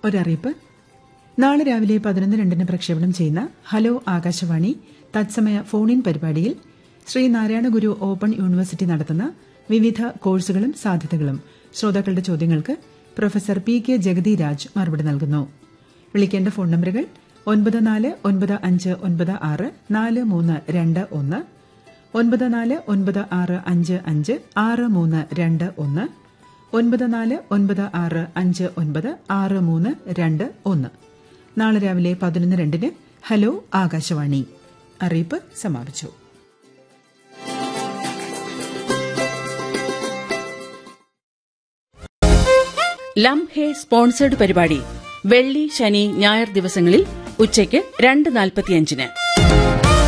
ഒരറിയിപ്പ് നാളെ രാവിലെ പതിനൊന്ന് രണ്ടിന് പ്രക്ഷേപണം ചെയ്യുന്ന ഹലോ ആകാശവാണി തത്സമയ ഫോൺ ഇൻ പരിപാടിയിൽ ശ്രീ നാരായണ ഗുരു ഓപ്പൺ യൂണിവേഴ്സിറ്റി നടത്തുന്ന വിവിധ കോഴ്സുകളും സാധ്യതകളും ശ്രോതാക്കളുടെ ചോദ്യങ്ങൾക്ക് professor P K Jagathi Raj മറുപടി നൽകുന്നു വിളിക്കേണ്ട ഫോൺ നമ്പറുകൾ ഒൻപത് നാല് ഒൻപത് അഞ്ച് ഒൻപത് ആറ് നാല് മൂന്ന് രണ്ട് ഒന്ന് ഒൻപത് നാല് ഒൻപത് ആറ് അഞ്ച് അഞ്ച് ആറ് മൂന്ന് രണ്ട് ഒന്ന് ഒൻപത് നാല് ഒൻപത് ആറ് അഞ്ച് ഒൻപത് ആറ് മൂന്ന് രണ്ട് ഒന്ന് നാളെ രാവിലെ പതിനൊന്ന് രണ്ടിന് ഹലോ ആകാശവാണി അറിയിപ്പ് സമാപിച്ചു ലം ഹേ സ്പോൺസേഡ് പരിപാടി വെള്ളി ശനി ഞായർ ദിവസങ്ങളിൽ ഉച്ചയ്ക്ക് രണ്ട് നാൽപ്പത്തിയഞ്ചിന്